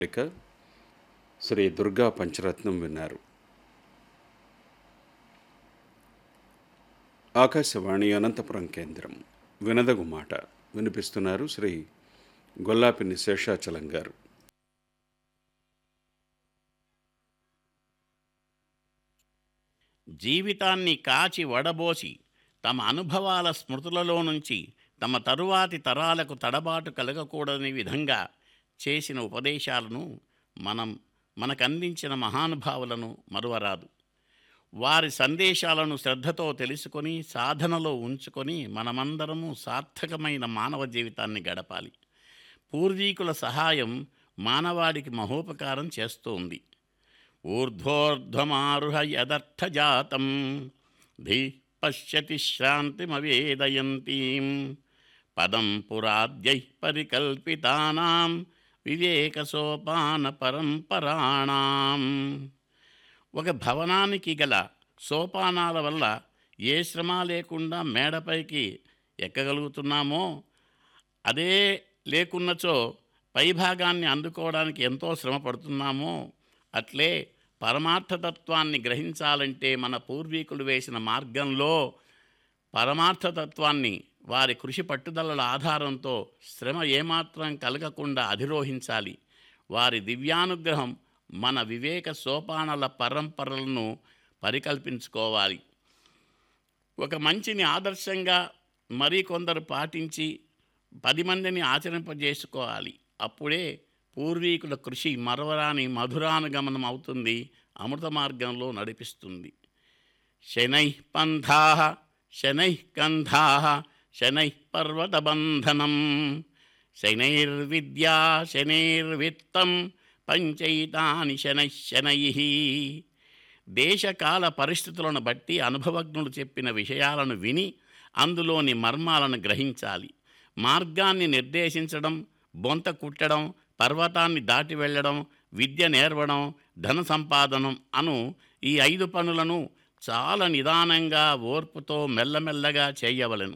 ఇక శ్రీ దుర్గా పంచరత్నం విన్నారు ఆకాశవాణి అనంతపురం కేంద్రం వినదగు మాట వినిపిస్తున్నారు శ్రీ గొల్లాపిని శేషాచలం గారు జీవితాన్ని కాచి వడబోసి తమ అనుభవాల స్మృతులలో నుంచి తమ తరువాతి తరాలకు తడబాటు కలగకూడని విధంగా చేసిన ఉపదేశాలను మనం మనకందించిన మహానుభావులను మరువరాదు వారి సందేశాలను శ్రద్ధతో తెలుసుకొని సాధనలో ఉంచుకొని మనమందరము సార్థకమైన మానవ జీవితాన్ని గడపాలి పూర్వీకుల సహాయం మానవాడికి మహోపకారం చేస్తోంది ఊర్ధ్వోర్ధ్వమారుహ యదర్థజాతం ధీ పశ్యతి శాంతిమవేదయంతీం పదం పురాద్యై పరికల్పితానాం వివేకసోపాన పరంపరాణాం ఒక భవనానికి గల సోపానాల వల్ల ఏ శ్రమ లేకుండా మేడపైకి ఎక్కగలుగుతున్నామో అదే లేకున్నచో పైభాగాన్ని అందుకోవడానికి ఎంతో శ్రమ పడుతున్నామో అట్లే పరమార్థతత్వాన్ని గ్రహించాలంటే మన పూర్వీకులు వేసిన మార్గంలో పరమార్థతత్వాన్ని వారి కృషి పట్టుదలల ఆధారంతో శ్రమ ఏమాత్రం కలగకుండా అధిరోహించాలి వారి దివ్యానుగ్రహం మన వివేక సోపానాల పరంపరలను పరికల్పించుకోవాలి ఒక మంచిని ఆదర్శంగా మరికొందరు పాటించి పది మందిని ఆచరింపజేసుకోవాలి అప్పుడే పూర్వీకుల కృషి మరవరాని మధురానుగమనం అవుతుంది అమృత మార్గంలో నడిపిస్తుంది శనై పంథా శనై కంధా శనై పర్వతబంధనం శనైర్విద్యా శనైర్విత్తం పంచైతాని శనై శనై దేశకాల పరిస్థితులను బట్టి అనుభవజ్ఞులు చెప్పిన విషయాలను విని అందులోని మర్మాలను గ్రహించాలి మార్గాన్ని నిర్దేశించడం బొంత కుట్టడం పర్వతాన్ని దాటి వెళ్ళడం విద్య నేర్వడం ధన సంపాదనం అను ఈ ఐదు పనులను చాలా నిదానంగా ఓర్పుతో మెల్లమెల్లగా చేయవలెను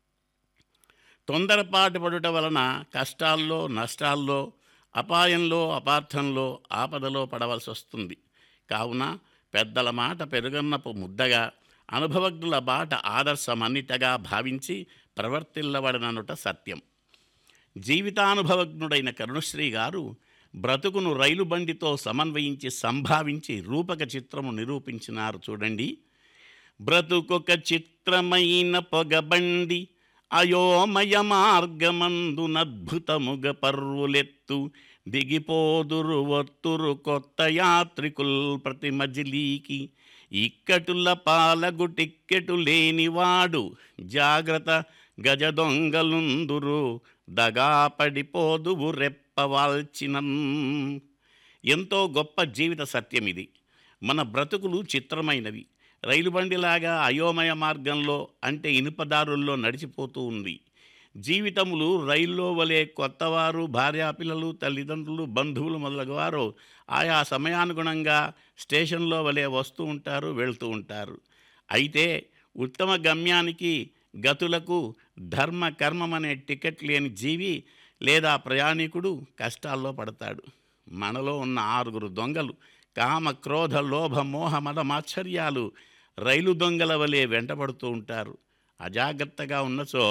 తొందరపాటు పడుట వలన కష్టాల్లో నష్టాల్లో అపాయంలో అపార్థంలో ఆపదలో పడవలసి వస్తుంది కావున పెద్దల మాట పెరుగన్నపు ముద్దగా అనుభవజ్ఞుల బాట ఆదర్శమన్నిటగా భావించి ప్రవర్తిల్లబడననుట సత్యం జీవితానుభవజ్ఞుడైన కరుణశ్రీ గారు బ్రతుకును రైలు బండితో సమన్వయించి సంభావించి రూపక చిత్రము నిరూపించినారు చూడండి బ్రతుకొక చిత్రమైన పొగబండి అయోమయ మార్గమందునద్భుతముగ పర్వులెత్తు దిగిపోదురు ఒత్తురు కొత్త యాత్రికుల్ ప్రతి మజిలీకి ఇక్కటుల పాలగు టిక్కెటు లేనివాడు జాగ్రత్త గజ దొంగలుందురు దగా పడిపోదువు రెప్పవాల్చినం ఎంతో గొప్ప జీవిత సత్యం ఇది మన బ్రతుకులు చిత్రమైనవి రైలు బండిలాగా అయోమయ మార్గంలో అంటే ఇనుపదారుల్లో నడిచిపోతూ ఉంది జీవితములు రైల్లో వలె కొత్తవారు భార్యాపిల్లలు తల్లిదండ్రులు బంధువులు మొదలగువారు ఆయా సమయానుగుణంగా స్టేషన్లో వలె వస్తూ ఉంటారు వెళ్తూ ఉంటారు అయితే ఉత్తమ గమ్యానికి గతులకు ధర్మ కర్మమనే టికెట్ లేని జీవి లేదా ప్రయాణికుడు కష్టాల్లో పడతాడు మనలో ఉన్న ఆరుగురు దొంగలు కామ క్రోధ లోభ మోహ మద మాత్సర్యాలు రైలు దొంగల వలె వెంటబడుతూ ఉంటారు అజాగ్రత్తగా ఉన్నచో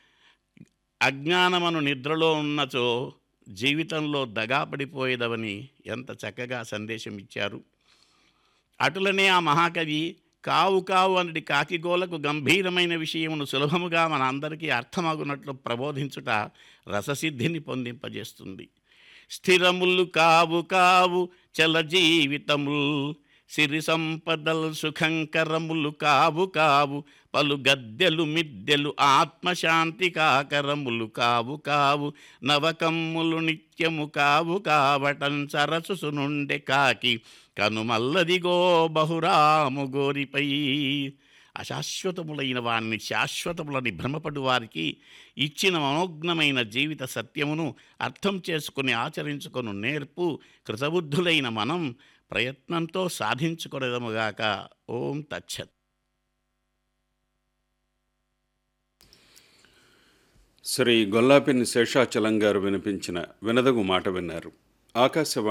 అజ్ఞానమను నిద్రలో ఉన్నచో జీవితంలో దగాపడిపోయేదవని ఎంత చక్కగా సందేశం ఇచ్చారు అటులనే ఆ మహాకవి కావు కావు అనటి కాకిగోలకు గంభీరమైన విషయమును సులభముగా మన అందరికీ అర్థమగునట్లు ప్రబోధించుట రససిద్ధిని పొందింపజేస్తుంది స్థిరములు కావు కావు చల జీవితముల్ సిరి సంపదల్ సుఖంకరములు కావు కావు పలు గద్దెలు మిద్దెలు ఆత్మశాంతి కాకరములు కావు కావు నవకమ్ములు నిత్యము కావు కావటం సరసుసు నుండి కాకి కనుమల్లదిగో బహురాము గోరిపై అశాశ్వతములైన వారిని శాశ్వతములని భ్రమపడు వారికి ఇచ్చిన మనోజ్ఞమైన జీవిత సత్యమును అర్థం చేసుకుని ఆచరించుకొను నేర్పు కృతబుద్ధులైన మనం ప్రయత్నంతో సాధించుకొనదముగాక ఓం తచ్చత్ శ్రీ గొల్లాపిని శేషాచలం గారు వినిపించిన వినదగు మాట విన్నారు ఆకాశవాణి